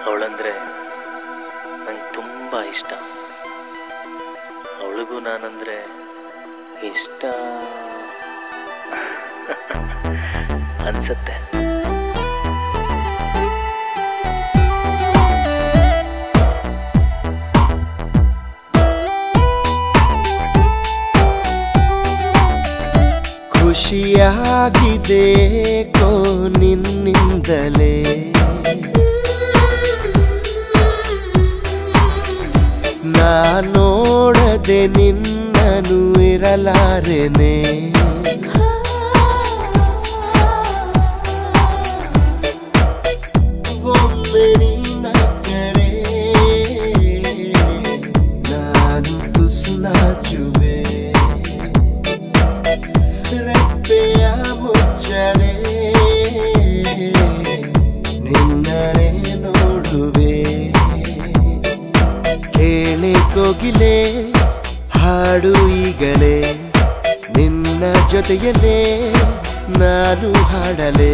ಅವಳಂದ್ರೆ ನಂಗೆ ತುಂಬ ಇಷ್ಟ ಅವಳಿಗೂ ನಾನಂದ್ರೆ ಇಷ್ಟ ಅನ್ಸತ್ತೆ ಖುಷಿಯಾಗಿದೆ ಕೋ ನಿನ್ನಿಂದಲೇ ನಾ ನೋಡದೆ ನಿನ್ನನು ಇರಲಾರೆನೆ ಒಮ್ಮೆ ನಿನ್ನ ಕರೆ ನಾನು ತುಸು ನಾಚುವೆ ರೆಪ್ಪೆಯ ಮುಚ್ಚದೆ ನಿನ್ನನೆ ನೋಡುವೆ ಕೇಳಿ ಕೋಗಿಲೆ ಹಾಡು ಈಗಲೇ ನಿನ್ನ ಜೊತೆಯಲ್ಲೇ ನಾನು ಹಾಡಲೇ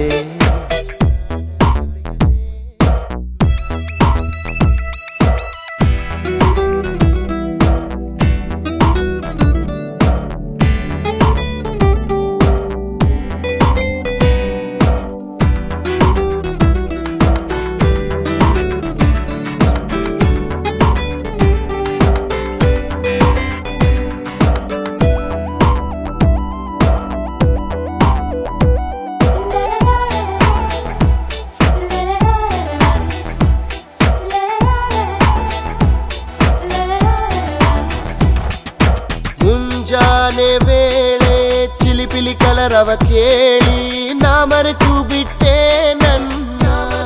ಮುಂಜಾನೆ ವೇಳೆ ಚಿಲಿಪಿಲಿ ಕಲರವ ಕೇಳಿ ನಾ ಮರೆತು ಬಿಟ್ಟೆ ನನ್ನ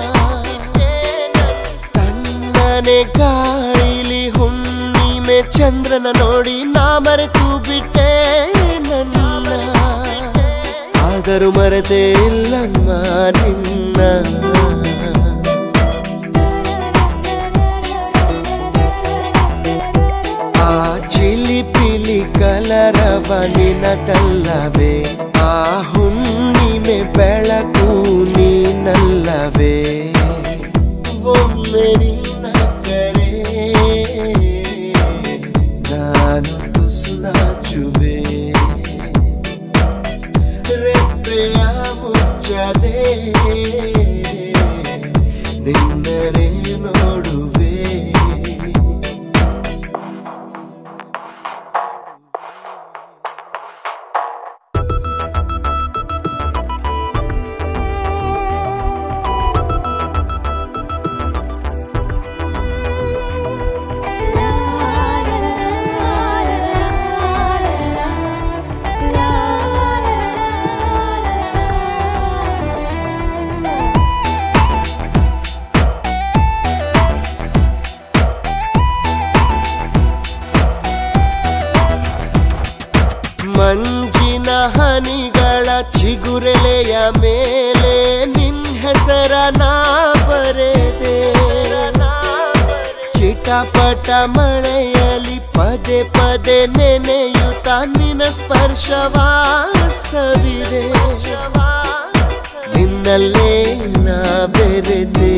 ತಣ್ಣನೆ ಗಾಳಿಲಿ ಹುಣ್ಣಿಮೆ ಚಂದ್ರನ ನೋಡಿ ನಾ ಮರೆತು ಬಿಟ್ಟೆ ನನ್ನ ಆದರೂ ಮರೆತೇ ಇಲ್ಲಮ್ಮ ನಿನ್ನ ಆ ಚಿಲಿಪಿಲಿ ಕಲರವ ನಿನದಲ್ಲವೇ ಆ ಹುಣ್ಣಿಮೆ ಬೆಳಕು ನೀನಲ್ಲವೇ ಒಮ್ಮೆ ನಿನ್ನ ಕರೆ ನಾನು ತುಸು ನಾಚುವೆ ರೆಪ್ಪೆಯ ಮುಚ್ಚದೆ ನಿನ್ನರೆ ನೋಡುವೆ ಮಂಜಿನ ಹನಿಗಳ ಚಿಗುರೆಲೆಯ ಮೇಲೆ ನಿನ್ ಹೆಸರ ನಾ ಬರೆದೆ ಚಿಟಪಟ ಮಳೆಯಲಿ ಪದೇ ಪದೇ ನೆನೆಯುತ್ತ ನಿನ್ನ ಸ್ಪರ್ಶವಾಸವಿದೆ ನಿನ್ನಲ್ಲೇ ನಾ ಬೆರೆದೆ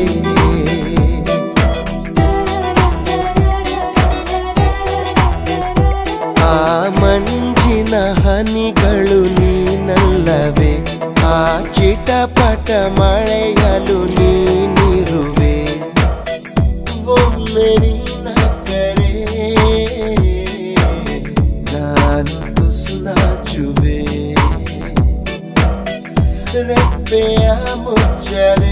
ಆ ಮಂಜಿನ ಹನಿಗಳು ನೀನಲ್ಲವೇ ಆ ಚಿಟಪಟ ಮಳೆಯಲು ನೀನಿರುವೆ ಒಮ್ಮೆ ನಿನ್ನ ಕರೆ ನಾನು ತುಸು ನಾಚುವೆ ರೆಪ್ಪೆಯ ಮುಚ್ಚದೆ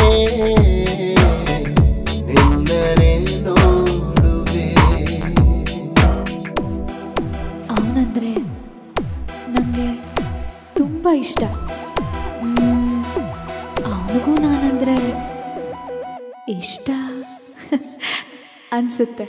ನಿನ್ನನೆ ನೋಡುವೆ ಅವನಂದ್ರೆ ನನಗೆ ತುಂಬ ಇಷ್ಟ ಅವನಿಗೂ ನಾನಂದ್ರೆ ಇಷ್ಟ ಅನ್ಸುತ್ತೆ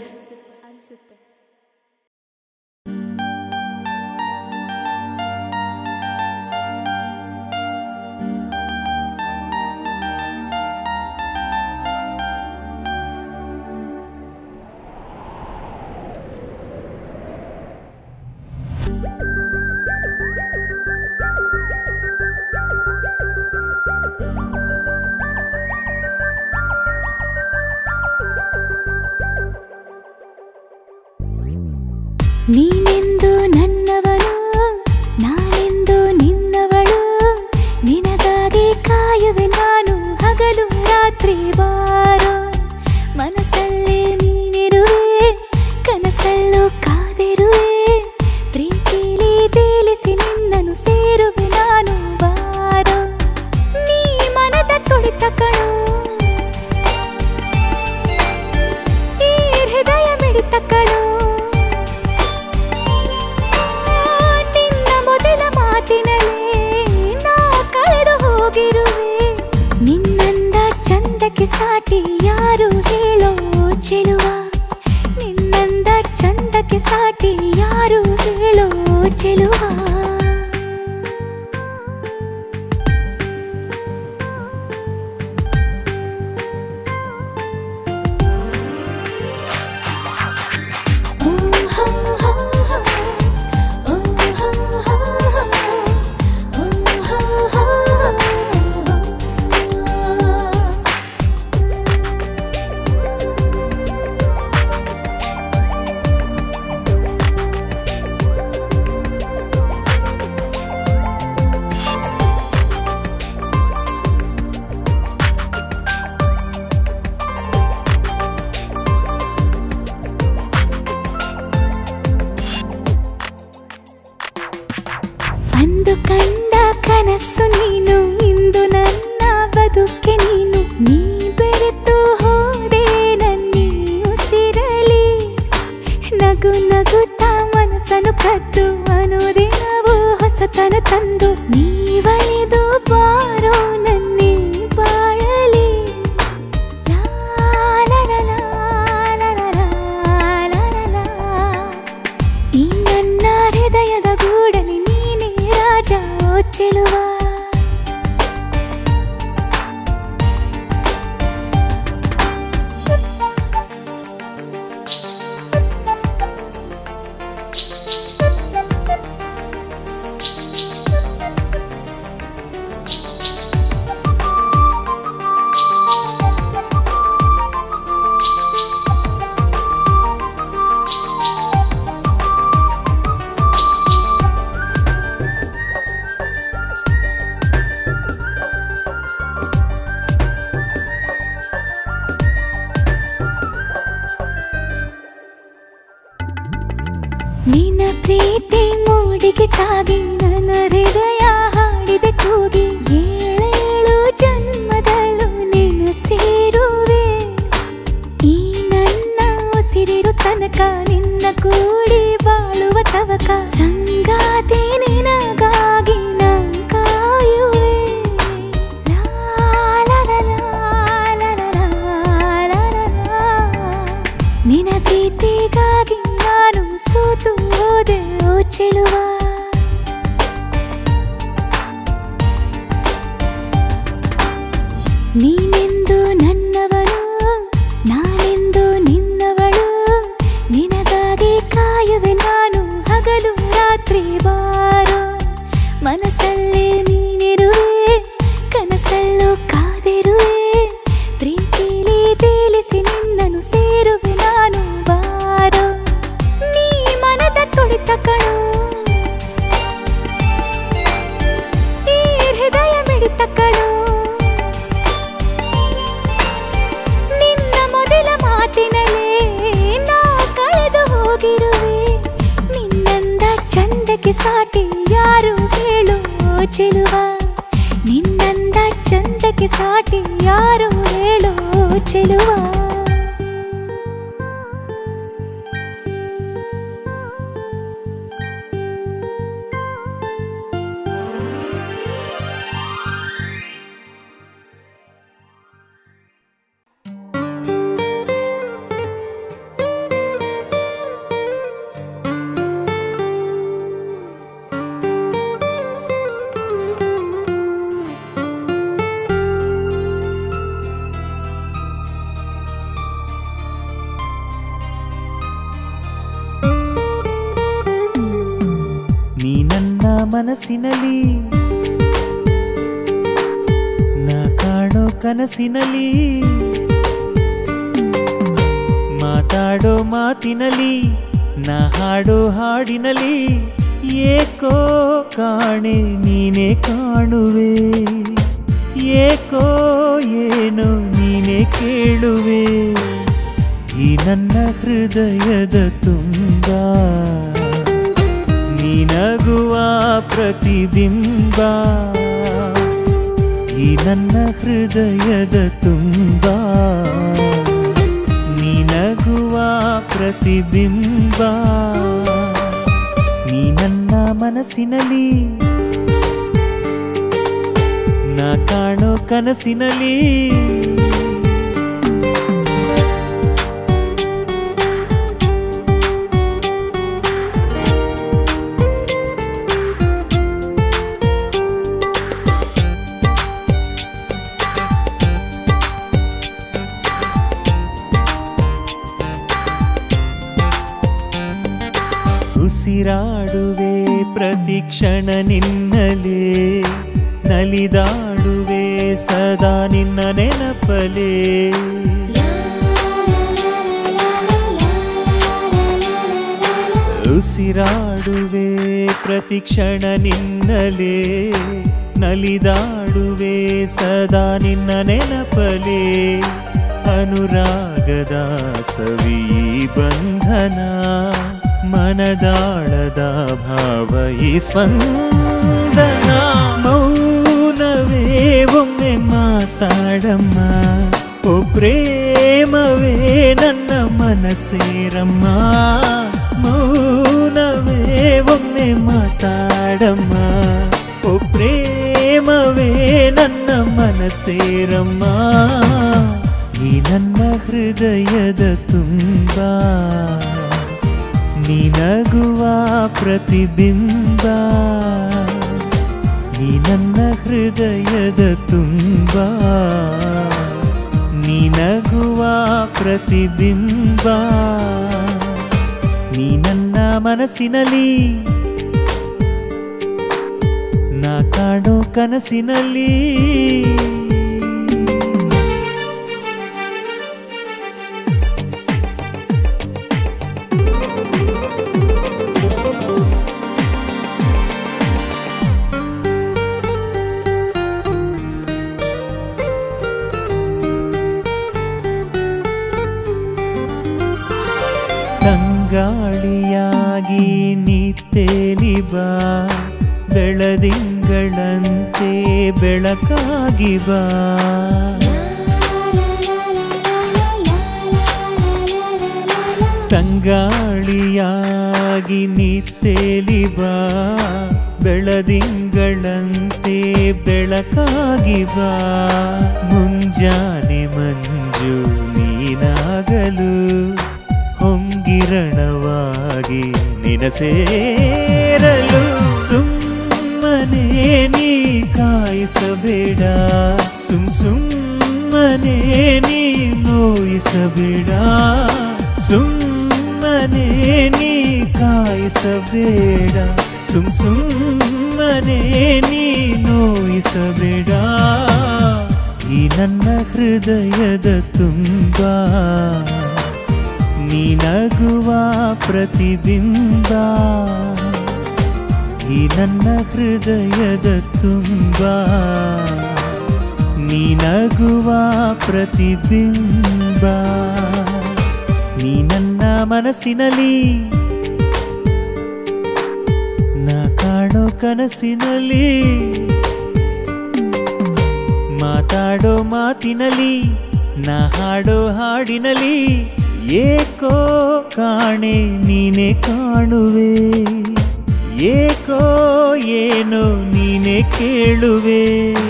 ಚಂದಕ್ಕೆ ಸಾಟಿ ಯಾರು ಹೇಳೋ ಚೆಲುವ ನಿನ್ನಂದ ಚಂದಕ್ಕೆ ಸಾಟಿ ಯಾರು ಹೇಳೋ ಚೆಲುವ ಅಂದು ಕಂಡ ಕನಸು ನೀನು ಇಂದು ನನ್ನ ಬದುಕೆ ನೀನು ನೀ ಬೆರೆತು ಹೋದೆ ನನ್ನಿ ಉಸಿರಲಿ ನಗು ನಗುತ್ತಾ ಮನಸ್ಸನ್ನು ಕದ್ದು ಅನುದಿನವೂ ಹೊಸತನ ತಂದು ನೀವಳಿದು ಬಾರೋ ನನ್ನಿ ಬಾಳಲಿ ಲಾ ಲಾ ಲಾ ಲಾ ಲಾ ಲಾ ಲಾ ಲಾ ಲಾ. ಈ ನನ್ನ ಹೃದಯದ ಗೂಡಲಿ ನೀನೇ ರಾಜ ಓ ಚೆಲುವ ನಿನ್ನ ಪ್ರೀತಿ ಮೂಡಿಗೆ ತಾಗಿ ನನ್ನ ಹೃದಯ ಹಾಡಿದೆ ಕೂಗಿ ಏಳೇಳು ಜನ್ಮದಲ್ಲೂ ನೀನು ಸೇರುವೆ ಈ ನನ್ನ ಉಸಿರಿರು ತನಕ ನಿನ್ನ ಕೂಡಿ ಬಾಳುವ ತವಕ ಸಂಗಾತಿ ನಿನಗಾಗಿ ನಾ ಕಾಯುವೆ ಲಾ ಲಾ ಲಾ ಲಾ ಲಾ ಲಾ ಲಾ ಲಾ ಲಾ. ನಿನ ಪ್ರೀತಿಗಾಗಿ ನಾನು ಸೋತು ಹೋದೆ ಓ ಚೆಲುವ ನೀನೆಂದು ನನ್ನವಳು ನಾನೆಂದು ನಿನ್ನವಳು ನಿನಗಾಗಿ ಕಾಯುವೆ ನಾನು ಹಗಲು ರಾತ್ರಿ ಬಾರೋ ಮನಸ್ಸಲ್ಲೇ ನೀನಿರುವೆ ಕನಸಲ್ಲೂ ಕಾದಿರುವೆ ಪ್ರೀತಿಲಿ ತೇಲಿಸಿ ನಿನ್ನನ್ನು ಸೇರುವೆ ನಾನು ಬಾರೋ ನೀ ಮನದ ತುಳಿತ ಕಣೋ ಈ ಹೃದಯ ಮಿಡಿತ ಕಣೋ ನಿನ್ನ ಮೊದಲ ಮಾತಿನಲ್ಲೇ ನಾ ಕಳೆದು ಹೋಗಿರುವೆ ನಿನ್ನಂದ ಚಂದಕ್ಕೆ ಸಾಟಿ ಯಾರು ಹೇಳು ಚೆಲುವ ನಿನ್ನಂದ ಚಂದಕ್ಕೆ ಸಾಟಿ ಯಾರು ಹೇಳು ಚೆಲುವ ನೀ ನನ್ನ ಮನಸ್ಸಿನಲ್ಲಿ ನಾ ಕಾಣೋ ಕನಸಿನಲ್ಲಿ ಮಾತಾಡೋ ಮಾತಿನಲ್ಲಿ ನಾ ಹಾಡೋ ಹಾಡಿನಲ್ಲಿ ಏಕೋ ಕಾಣೆ ನೀನೇ ಕಾಣುವೆ ಏಕೋ ಏನೋ ನೀನೇ ಕೇಳುವೆ ಈ ನನ್ನ ಹೃದಯದ ತುಂಬ ನೀನಗುವ ಪ್ರತಿಬಿಂಬ ಈ ನನ್ನ ಹೃದಯದ ತುಂಬ ನೀನಗುವ ಪ್ರತಿಬಿಂಬ ನೀ ನನ್ನ ಮನಸ್ಸಿನಲ್ಲಿ ನಾ ಕಾಣೋ ಕನಸಿನಲ್ಲಿ ಉಸಿರಾಡುವೆ ಪ್ರತಿ ಕ್ಷಣ ನಿನ್ನಲೇ ನಲಿದಾಡುವೆ ಸದಾ ನಿನ್ನ ನೆನಪಲೇ ಉಸಿರಾಡುವೆ ಪ್ರತಿ ಕ್ಷಣ ನಿನ್ನಲೇ ನಲಿದಾಡುವೆ ಸದಾ ನಿನ್ನ ನೆನಪಲೇ ಅನುರಾಗದ ಸವಿ ಬಂಧನ ಮನದಾಳದ ಭಾವ ಈ ಸ್ಪಂದನ ಮೌನವೇ ಒಮ್ಮೆ ಮಾತಾಡಮ್ಮ ಓ ಪ್ರೇಮವೇ ನನ್ನ ಮನಸ್ಸೇರಮ್ಮ ಮೌನವೇ ಒಮ್ಮೆ ಮಾತಾಡಮ್ಮ ಓ ಪ್ರೇಮವೇ ನನ್ನ ಮನಸ್ಸೇರಮ್ಮ ಈ ನನ್ನ ಹೃದಯದ ತುಂಬ ನಿನಗುವ ಪ್ರತಿಬಿಂಬ ಈ ನನ್ನ ಹೃದಯದ ತುಂಬ ನಿನಗುವ ಪ್ರತಿಬಿಂಬ ನೀ ನನ್ನ ಮನಸ್ಸಿನಲ್ಲಿ ನಾ ಕಾಣೋ ಕನಸಿನಲ್ಲಿ ತಂಗಾಳಿಯಾಗಿ ನಿತ್ತೇಲಿ ಬಾ ಬೆಳದಿಂಗಳಂತೆ ಬೆಳಕಾಗಿ ಬಾ ತಂಗಾಳಿಯಾಗಿ ನಿತ್ತೇಲಿ ಬಾ ಬೆಳದಿಂಗಳಂತೆ ಬೆಳಕಾಗಿ ಬಾ ಮುಂಜಾನೆ ಮಂಜು ನೀನಾಗಲು ಹೊಂಗಿರಣವಾಗಿ ನಿನಸೇರಲು ಸುಮ್ಮನೆ ನೀ ಕಾಯಿಸಬೇಡ ಸುಮ್ ಸುಮ್ಮನೆ ನೀ ನೋಯಿಸಬೇಡ ಸುಮ್ಮನೆ ನೀ ಕಾಯಿಸಬೇಡ ಸುಮ್ ಸುಮ್ಮನೆ ನೀ ನೋಯಿಸಬೇಡ ಈ ನನ್ನ ಹೃದಯದ ತುಂಬ ನೀನಗುವ ಪ್ರತಿಬಿಂಬ ಈ ನನ್ನ ಹೃದಯದ ತುಂಬ ನೀನಗುವ ಪ್ರತಿಬಿಂಬ ನೀ ನನ್ನ ಮನಸ್ಸಿನಲ್ಲಿ ನಾ ಕಾಣೋ ಕನಸಿನಲ್ಲಿ ಮಾತಾಡೋ ಮಾತಿನಲ್ಲಿ ನಾ ಹಾಡೋ ಹಾಡಿನಲ್ಲಿ ಏಕೋ ಕಾಣೆ ನೀನೆ ಕಾಣುವೆ ಏಕೋ ಏನೋ ನೀನೆ ಕೇಳುವೆ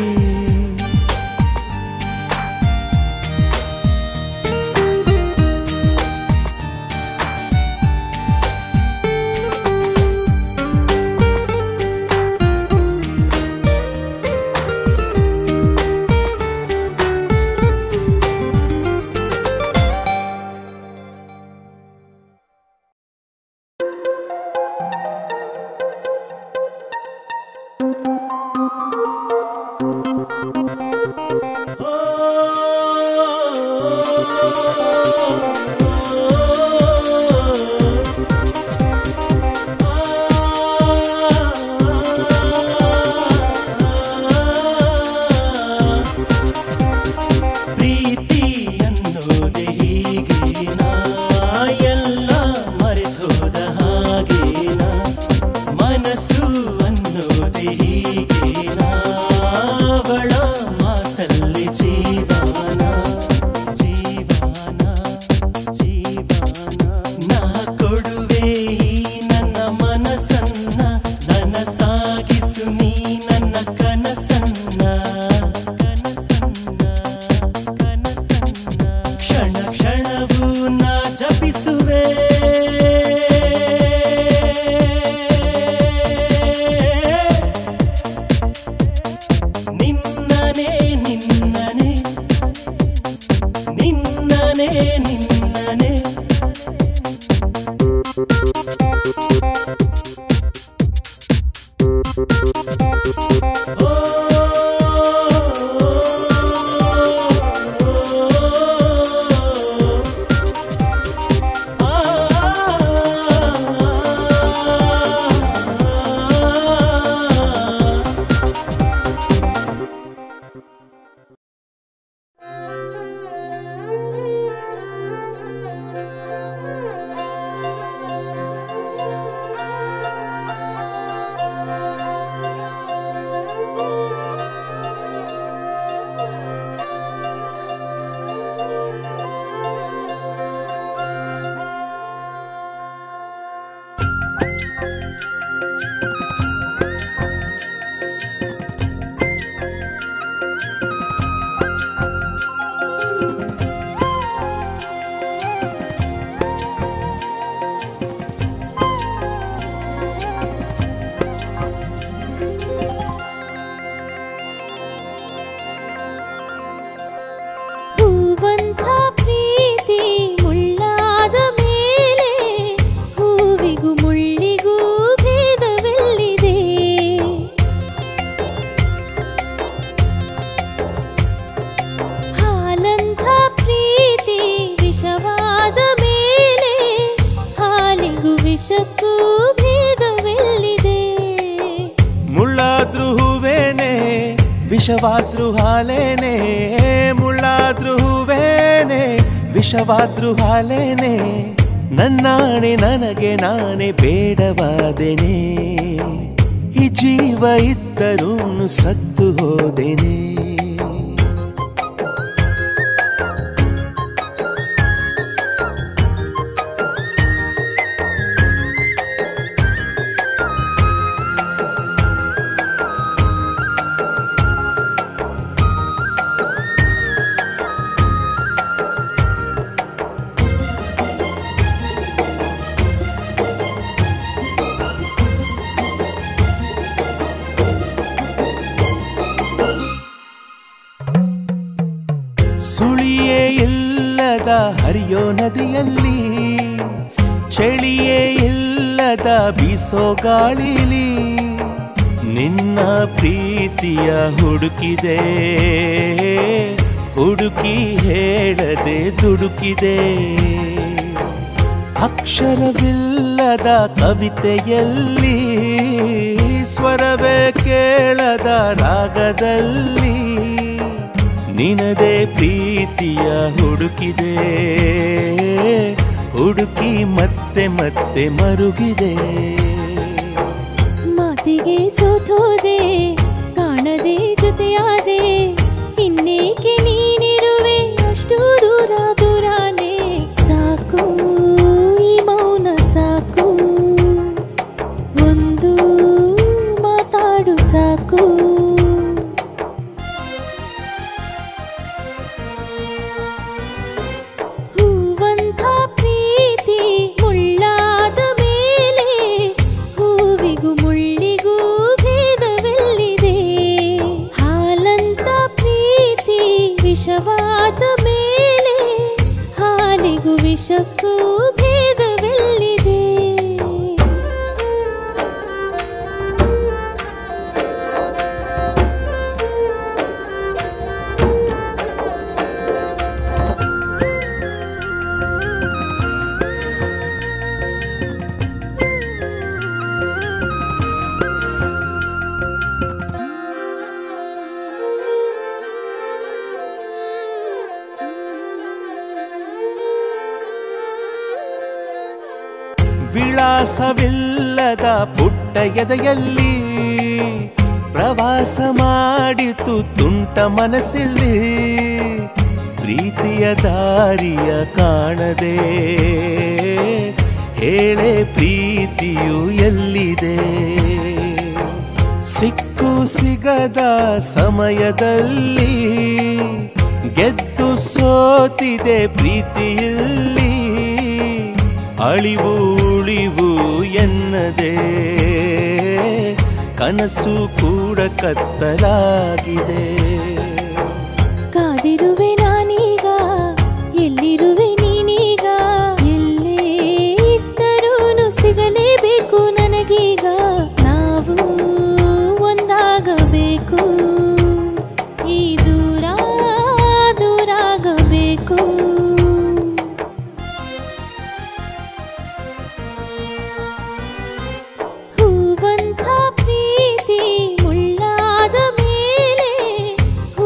ಪ್ರೀತಿ ಅನ್ನೋದೆ ಹೀಗೇನಾ ಎಲ್ಲ ಮರೆತೋದ ಹಾಗೇನಾ ಮನಸ್ಸು ಅನ್ನೋದೆ ಹೀಗೇನಾ ಅವಳ ಮಾತಲ್ಲಿ ಜೀವನ ಜೀವನ ಜೀವನ ನಾ ಕೊಡುವೆ ಈ ನನ್ನ ಮನಸ್ಸನ್ನ ನನಸಾಗಿಸು ನೀ ನನ್ನ ಕನಸನ್ನ ಕನಸನ್ನ ಕನಸನ್ನ ಕ್ಷಣ ಕ್ಷಣವೂ ನಾ ಜಪಿಸುವೆ ನಿನ್ನನೆ ನಿನ್ನನೆ ನಿನ್ನನೆ ನಿನ್ನನೆ ಹೂವಂತ ಪ್ರೀತಿ ಮುಳ್ಳಾದ ಮೇಲೆ ಹೂವಿಗೂ ಮುಳ್ಳಿಗೂ ಭೇದವೆಲ್ಲಿದೆ ಹಾಲಂಥ ಪ್ರೀತಿ ವಿಷವಾದ ಮೇಲೆ ಹಾಲಿಗೂ ವಿಷಕ್ಕೂ ಭೇದವೆಲ್ಲಿದೆ ಮುಳ್ಳಾದ್ರೂ ಹೂವೇನೆ ವಿಷವಾದ್ರೂ ಹಾಲೇನೆ ಮುಳ್ಳಾದ್ರೂ ಹೂವೇನೆ ವಿಷವಾದ್ರೂ ಹಾಲೇನೆ ನನ್ನಾಣೆ ನನಗೆ ನಾನೇ ಬೇಡವಾದೆನೆ ಈ ಜೀವ ಇದ್ದರೂ ಸತ್ತು ಹೋದೆನೆ ಸುಳಿಯೇ ಇಲ್ಲದ ಹರಿಯೋ ನದಿಯಲ್ಲಿ ಚಳಿಯೇ ಇಲ್ಲದ ಬೀಸೋ ಗಾಳಿಲಿ ನಿನ್ನ ಪ್ರೀತಿಯ ಹುಡುಕಿದೆ ಹುಡುಕಿ ಹೇಳದೆ ದುಡುಕಿದೆ ಅಕ್ಷರವಿಲ್ಲದ ಕವಿತೆಯಲ್ಲಿ ಸ್ವರವೇ ಕೇಳದ ರಾಗದಲ್ಲಿ ನಿನದೇ ಪ್ರೀತಿಯ ಹುಡುಕಿದೆ ಹುಡುಕಿ ಮತ್ತೆ ಮತ್ತೆ ಮರುಗಿದೆ ಮಾತಿಗೆ ಸೋತೋದೆ ಕಾಣದೆ ಜೊತೆಯಾದೆ ಇನ್ನೇಕೆ ನೀನಿರುವೆ ಅಷ್ಟು ದೂರ ದೂರಾನೆ ಸಾಕು ಈ ಮೌನ ಸಾಕು ಒಂದು ಮಾತಾಡು ಸಾಕು ಹೂವಂತ ಪ್ರೀತಿ ಮುಳ್ಳಾದ ಮೇಲೆ ಹೂವಿಗೂ ಮುಳ್ಳಿಗೂ ಭೇದವೆಲ್ಲಿದೆ ಹಾಲಂತ ಪ್ರೀತಿ ವಿಷವಾದ ಮೇಲೆ ಹಾಲಿಗೂ ವಿಷಕ್ಕೂ ಭೇದವೆಲ್ಲಿದೆ ವಿಳಾಸವಿಲ್ಲದ ಪುಟ್ಟ ಎದೆಯಲ್ಲಿ ಪ್ರವಾಸ ಮಾಡಿತು ತುಂಟ ಮನಸ್ಸಿಲ್ಲಿ ಪ್ರೀತಿಯ ದಾರಿಯ ಕಾಣದೆ ಹೇಳೆ ಪ್ರೀತಿಯು ಎಲ್ಲಿದೆ ಸಿಕ್ಕು ಸಿಗದ ಸಮಯದಲ್ಲಿ ಗೆದ್ದು ಸೋತಿದೆ ಪ್ರೀತಿಯಲ್ಲಿ ಅಳಿವು ಉಳಿವು ಎನ್ನದೆ ಕನಸು ಕೂಡ ಕತ್ತಲಾಗಿದೆ ಕಾದಿರುವೆ ನಾನೀಗ ಎಲ್ಲಿರುವೆ ನೀನೀಗ ಎಲ್ಲೇ ಇದ್ದರೂನು ಸಿಗಲೇಬೇಕು ನನಗೀಗ ನಾವು ಒಂದಾಗಬೇಕು ಈ ದೂರ ದೂರಾಗಬೇಕು ಹೂವಂತ ಪ್ರೀತಿ ಮುಳ್ಳಾದ ಮೇಲೆ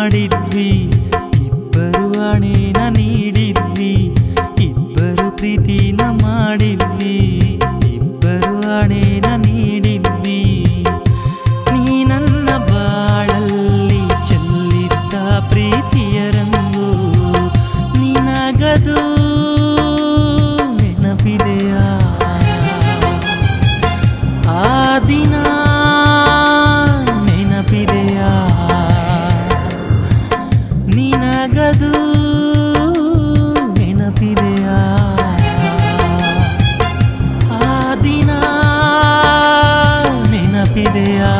ಮಾಡಿದ್ವಿ ಇಬ್ಬರು ಹಣೆನ ನೀಡಿದ್ವಿ ಇಬ್ಬರು ಪ್ರೀತಿನ ಮಾಡಿದ್ವಿ ಇಬ್ಬರು ಹಣೆನ ನೀಡಿದ್ವಿ ನೀ ನನ್ನ ಬಾಳಲ್ಲಿ ಚೆಲ್ಲಿದ್ದ ಪ್ರೀತಿಯ ರಂಗು ನಿನಗದು ನೆನಪಿದೆಯಾ ಆ ದಿನ ನೆನಪಿದೆಯಾ ನಿನಗದು ನೆನಪಿದೆಯಾ ಆ ದಿನ ನೆನಪಿದೆಯಾ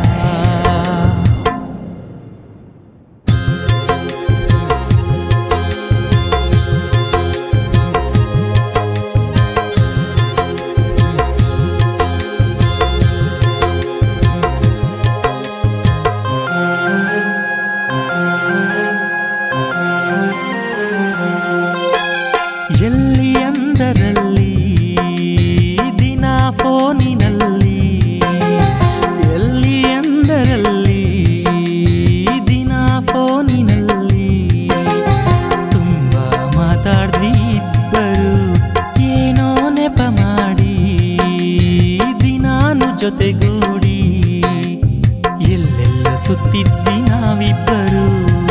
ಎಲ್ಲಿ ಅಂದರಲ್ಲಿ ದಿನ ಫೋನಿನಲ್ಲಿ ಎಲ್ಲಿ ಅಂದರಲ್ಲಿ ದಿನ ಫೋನಿನಲ್ಲಿ ತುಂಬ ಮಾತಾಡ್ದ್ವಿ ಇಬ್ಬರು ಏನೋ ನೆಪ ಮಾಡಿ ದಿನಾನು ಜೊತೆಗೂಡಿ ಎಲ್ಲೆಲ್ಲ ಸುತ್ತಿದ್ವಿ ನಾವಿಬ್ಬರು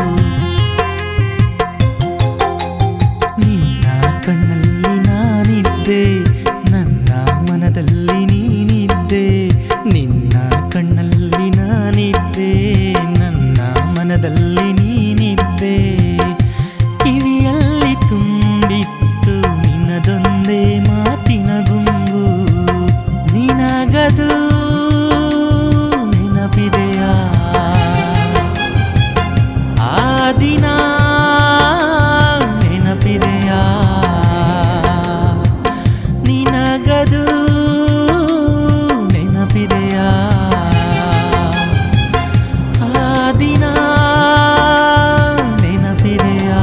ನಿನ್ನ ಕಣ್ಣಲ್ಲಿ ನಾನಿದ್ದೆ ನನ್ನ ಮನದಲ್ಲಿ ನೀನಿದ್ದೆ ನಿನ್ನ ಕಣ್ಣಲ್ಲಿ ನಾನಿದ್ದೆ ನನ್ನ ಮನದಲ್ಲಿ ನೀನಿದ್ದೆ ಕಿವಿಯಲ್ಲಿ ತುಂಬಿತ್ತು ನಿನ್ನದೊಂದೇ ಮಾತಿನ ಗುಂಗು ನಿನಗದು ನೆನಪಿದೆಯಾ ಆ ದಿನ ನೆನಪಿದೆಯಾ ನಿನಗದು ನೆನಪಿದೆಯಾ ಆ ದಿನ ನೆನಪಿದೆಯಾ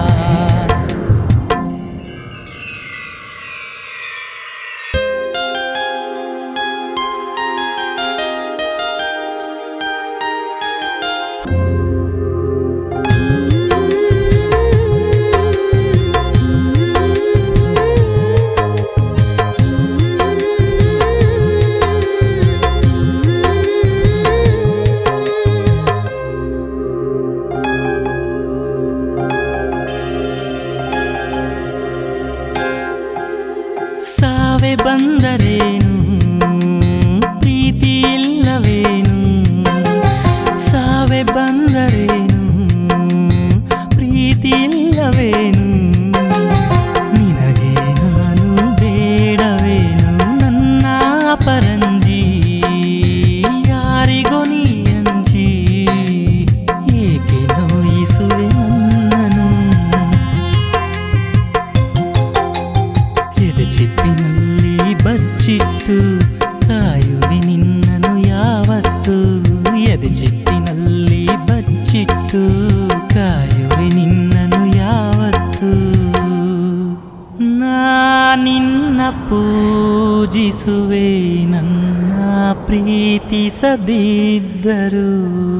ಸಾವೆ ಬಂದರೇನು ಪ್ರೀತಿ ಇಲ್ಲವೇನು ಸಾವೆ ಬಂದರೇನು ಪ್ರೀತಿ ಇಲ್ಲವೇನು ನಿನಗೆ ನಾನು ಬೇಡವೇನು ನನ್ನ ಪರಂಜಿ ಯಾರಿಗೋ ನೀ ಅಂಜಿ ಏಕೆ ನೋಯಿಸುವೆ ನನ್ನನು ಎದೆ ಚಿಪ್ಪಿನಲ್ಲಿ ಬಚ್ಚಿಟ್ಟು ಕಾಯುವೆ ನಿನ್ನನು ಯಾವತ್ತು ಎದೆ ಚಿಪ್ಪಿನಲ್ಲಿ ಬಚ್ಚಿಟ್ಟು ಕಾಯುವೆ ನಿನ್ನನು ಯಾವತ್ತು ನಾ ನಿನ್ನ ಪೂಜಿಸುವೆ ನನ್ನ ಪ್ರೀತಿಸದಿದ್ದರು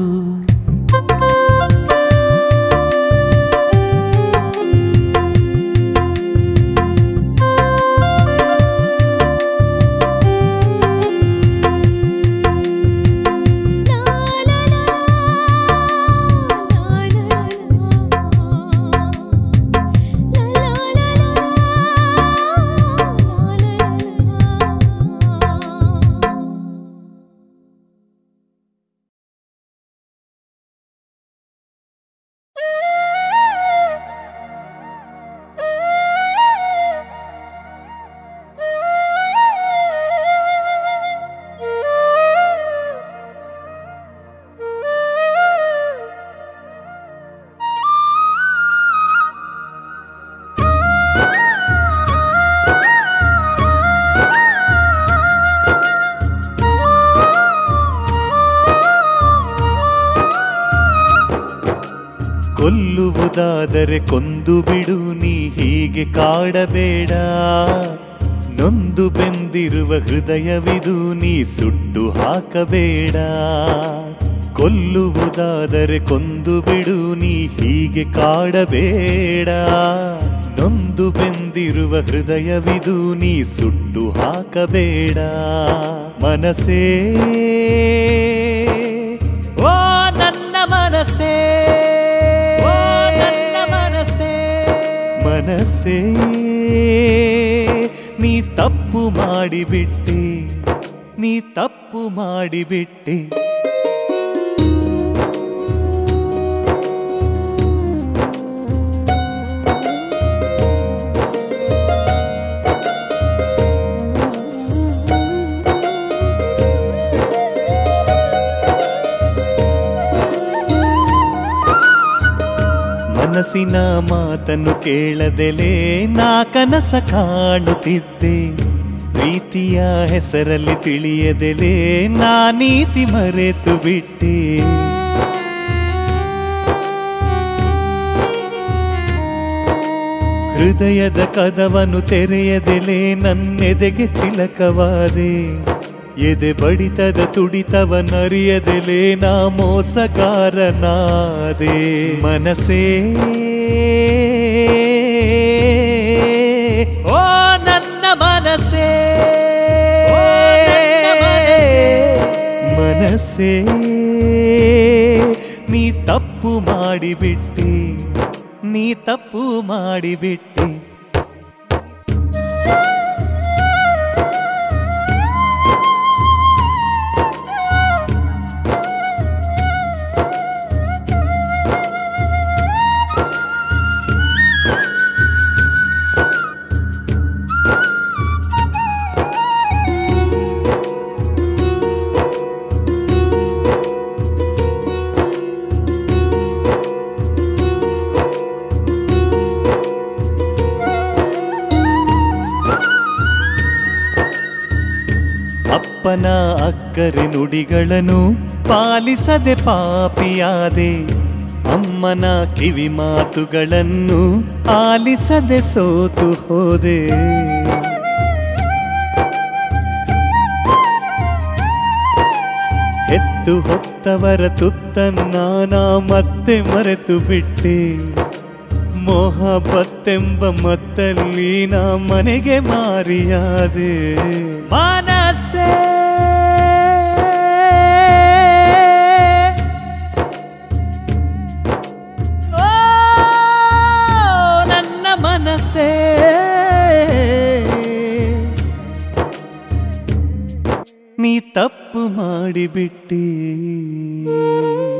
ಕೊಲ್ಲುವುದಾದರೆ ಕೊಂದು ಬಿಡು ನೀ ಹೀಗೆ ಕಾಡಬೇಡ ನೊಂದು ಬೆಂದಿರುವ ಹೃದಯವಿದು ನೀ ಸುಟ್ಟು ಹಾಕಬೇಡ ಕೊಲ್ಲುವುದಾದರೆ ಕೊಂದು ಬಿಡು ನೀ ಹೀಗೆ ಕಾಡಬೇಡ ನೊಂದು ಬೆಂದಿರುವ ಹೃದಯವಿದು ನೀ ಸುಟ್ಟು ಹಾಕಬೇಡ ಮನಸೇ ಓ ನನ್ನ ಮನಸೇ ಓ ನನ್ನ ಮನಸೇ ಮನಸ್ಸೇ ನೀ ತಪ್ಪು ಮಾಡಿಬಿಟ್ಟೆ ನೀ ತಪ್ಪು ಮಾಡಿಬಿಟ್ಟೆ ಮನಸ್ಸಿನ ಮಾತನ್ನು ಕೇಳದೆಲೆ ನಾ ಕನಸ ಕಾಣುತ್ತಿದ್ದೆ ಪ್ರೀತಿಯ ಹೆಸರಲ್ಲಿ ತಿಳಿಯದೆಲೆ ನಾ ನೀತಿ ಮರೆತು ಬಿಟ್ಟೆ ಹೃದಯದ ಕದವನ್ನು ತೆರೆಯದೆಲೆ ನನ್ನೆದೆಗೆ ಚಿಲಕವಾದೆ ಎದೆ ಬಡಿತದ ತುಡಿತವನ್ನರಿಯದೆಲೆ ನಾ ಮೋಸಗಾರನಾದೆ ಮನಸೇ ಓ ನನ್ನ ಮನಸೇ ಮನಸ್ಸೇ ನೀ ತಪ್ಪು ಮಾಡಿಬಿಟ್ಟೆ ನೀ ತಪ್ಪು ಮಾಡಿಬಿಟ್ಟೆ ಅಪ್ಪನ ಅಕ್ಕರೆ ನುಡಿಗಳನ್ನು ಪಾಲಿಸದೆ ಪಾಪಿಯಾದೆ ಅಮ್ಮನ ಕಿವಿ ಮಾತುಗಳನ್ನು ಆಲಿಸದೆ ಸೋತು ಹೋದೆ ಎತ್ತು ಹೊತ್ತವರ ತುತ್ತನ್ನ ನಾ ಮತ್ತೆ ಮರೆತು ಬಿಟ್ಟೆ ಮೊಹಬತ್ತೆಂಬ ಮತ್ತಲ್ಲಿ ನಾ ಮನೆಗೆ ಮಾರಿಯಾದೆ ಮನಸ್ಸೇ ಓ, ನನ್ನ ಮನಸ್ಸೇ ನೀ ತಪ್ಪು ಮಾಡಿಬಿಟ್ಟಿ